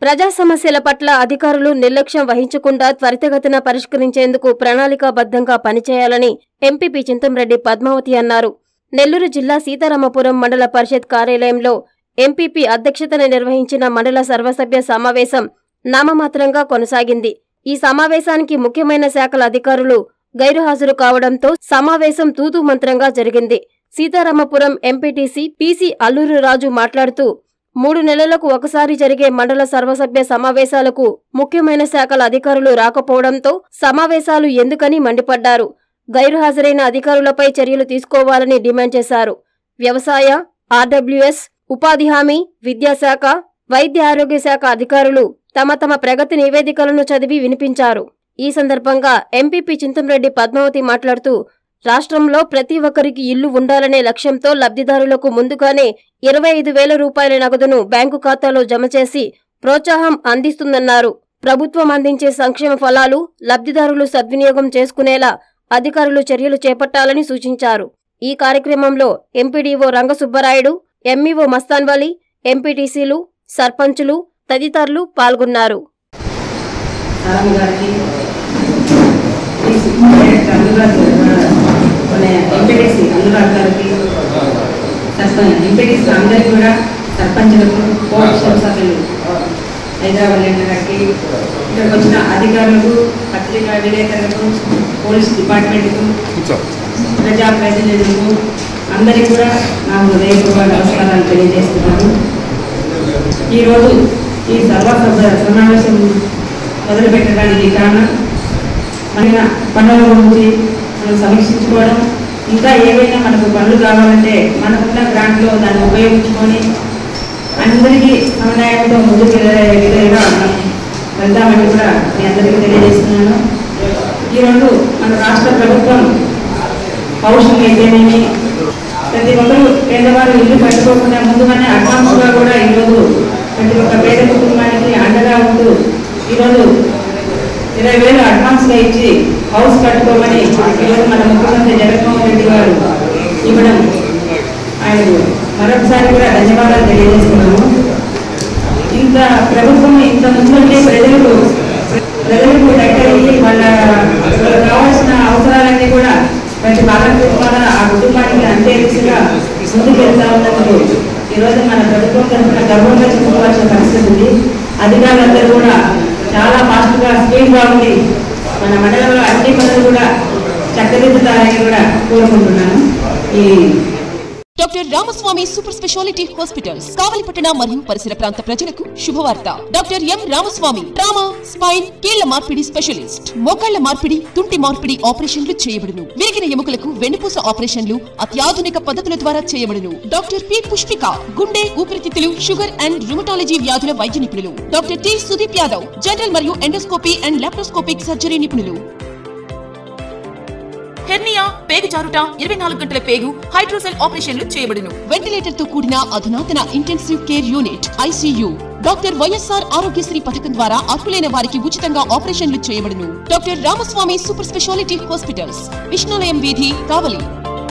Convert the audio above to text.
ప్రజా సమస్యల పట్ల అధికారులు నిర్లక్ష్యం వహించకుండా త్వరితగతిన పరిష్కరించేందుకు ప్రణాళికాబద్ధంగా పనిచేయాలని ఎంపీపీ చింతంరెడ్డి పద్మావతి అన్నారు నెల్లూరు జిల్లా సీతారామపురం మండల పరిషత్ కార్యాలయంలో ఎంపీపీ అధ్యక్షతన నిర్వహించిన మండల సర్వసభ్య సమావేశం నామమాత్రంగా కొనసాగింది ఈ సమావేశానికి ముఖ్యమైన శాఖల అధికారులు గైరుహాజరు కావడంతో సమావేశం తూతూ మంత్రంగా జరిగింది సీతారామపురం ఎంపీటీసీ పీసీ అల్లూరు రాజు మాట్లాడుతూ మూడు నెలలకు ఒకసారి జరిగే మండల సర్వసభ్య సమావేశాలకు ముఖ్యమైన శాఖల అధికారులు రాకపోవడంతో సమావేశాలు ఎందుకని మండిపడ్డారు గైరుహాజరైన అధికారులపై చర్యలు తీసుకోవాలని డిమాండ్ చేశారు వ్యవసాయ ఆర్డబ్ల్యూఎస్ ఉపాధి హామీ విద్యాశాఖ వైద్య ఆరోగ్య శాఖ అధికారులు తమ తమ ప్రగతి నివేదికలను చదివి వినిపించారు ఈ సందర్భంగా ఎంపీపీ చింతంరెడ్డి పద్మావతి మాట్లాడుతూ రాష్ట్రంలో ప్రతి ఒక్కరికి ఇల్లు ఉండాలనే లక్ష్యంతో లబ్ధిదారులకు ముందుగానే ఇరవై ఐదు వేల రూపాయల నగదును బ్యాంకు ఖాతాలో జమ చేసి ప్రోత్సాహం అందిస్తుందన్నారు ప్రభుత్వం అందించే సంక్షేమ ఫలాలు లబ్ధిదారులు సద్వినియోగం చేసుకునేలా అధికారులు చర్యలు చేపట్టాలని సూచించారు ఈ కార్యక్రమంలో ఎంపీడీఓ రంగసుబ్బరాయుడు ఎంఈఓ మస్తాన్వలి ఎంపీటీసీలు సర్పంచులు తదితరులు పాల్గొన్నారు సారమ్మ గారికి డైరెక్టర్ అనురాగ్ మన ఎంపీటీసీ అనురాగ్ గారికి సర్పంచ్ ఎంపీటీసీ అందరికీ కూడా సర్పంచులకు కోఆప్షన్ సభ్యులు హైదరాబాద్ లేండి గారికి ఇక్కడికి వచ్చిన అధికారులకు పత్రికా విలేకరులకు పోలీస్ డిపార్ట్మెంట్కు ప్రజా ప్రతినిధులకు అందరికీ కూడా నా హృదయపూర్వక నమస్కారాలు తెలియజేస్తున్నాను ఈరోజు ఈ సర్వసభ సమావేశం మొదలుపెట్టడానికి కారణం మన పనుల గురించి మనం సమీక్షించుకోవడం ఇంకా ఏవైనా మనకు పనులు కావాలంటే మనకున్న గ్రాంట్లో దాన్ని ఉపయోగించుకొని అందరికీ సమన్వయంతో ముందుకు వెళ్ళే విధంగా మనం వెళ్దామని కూడా మీ అందరికీ తెలియజేస్తున్నాను ఈరోజు మన రాష్ట్ర ప్రభుత్వం పౌరుషం అయితేనేమి ప్రతి ఒక్కరు పేదవారు ఇల్లు కట్టుకోకుండా ముందుగానే అడ్వాన్స్గా కూడా ఈరోజు ప్రతి ఒక్క పేద కుటుంబానికి అండగా ఉంటూ ఈరోజు ఇరవై వేలు అడ్వాన్స్గా ఇచ్చి హౌస్ కట్టుకోమని ఈరోజు మన ముఖ్యమంత్రి జగన్మోహన్ రెడ్డి గారు ఇవ్వడం ఆయనకు మరొకసారి కూడా ధన్యవాదాలు తెలియజేస్తున్నాము ఇంత ప్రభుత్వం ఇంత ముందుంటే ప్రజలకు ప్రజలకు దగ్గర అయ్యి వాళ్ళ వాళ్ళకి కావాల్సిన అవసరాలన్నీ కూడా ప్రతి పాలన ద్వారా ఆ కుటుంబానికి అందే దిశగా ముందుకు వెళ్తా ఉన్నందుకు ఈరోజు మన ప్రభుత్వం తరఫున గర్వంగా చెప్పుకోవాల్సిన పరిస్థితి ఉంది అధికారులందరూ కూడా చాలా ఫాస్ట్గా స్పీడ్ బాగుంది మన మండలంలో అన్ని పనులు కూడా చక్కదిద్దుతారని కూడా కోరుకుంటున్నాను ఈ doctor Ramaswamy super speciality hospitals కావలిపట్టణ మరియు పరిసర ప్రాంత ప్రజలకు శుభవార్త doctor M Ramaswamy trauma spine కీళ్ల మార్పిడి స్పెషలిస్ట్ మోకాళ్ల మార్పిడి తుంటి మార్పిడి ఆపరేషన్లు చేయబడును విరిగిన ఎముకలకు వెన్నుపూస ఆపరేషన్లు అత్యాధునిక పద్ధతుల ద్వారా చేయబడును డాక్టర్ పి పుష్పిక గుండె ఊపిరితిత్తులు షుగర్ అండ్ రుమటాలజీ వ్యాధుల వైద్య నిపుణులు doctor T Sudeep Yadav general మరియు ఎండోస్కోపీ అండ్ లాప్రోస్కోపిక్ సర్జరీ నిపుణులు హెర్నియా పేగు జారుట ఇరవై నాలుగు గంటల పేగు హైడ్రోసెల్ ఆపరేషన్లు చేయబడును వెంటిలేటర్ తో కూడిన అధునాతన intensive care unit ICU doctor YSR Aarogyasri పథకం ద్వారా అర్హులైన వారికి ఉచితంగా ఆపరేషన్లు చేయబడును doctor Ramaswamy super speciality hospitals Vishnulayam వీధి కావలి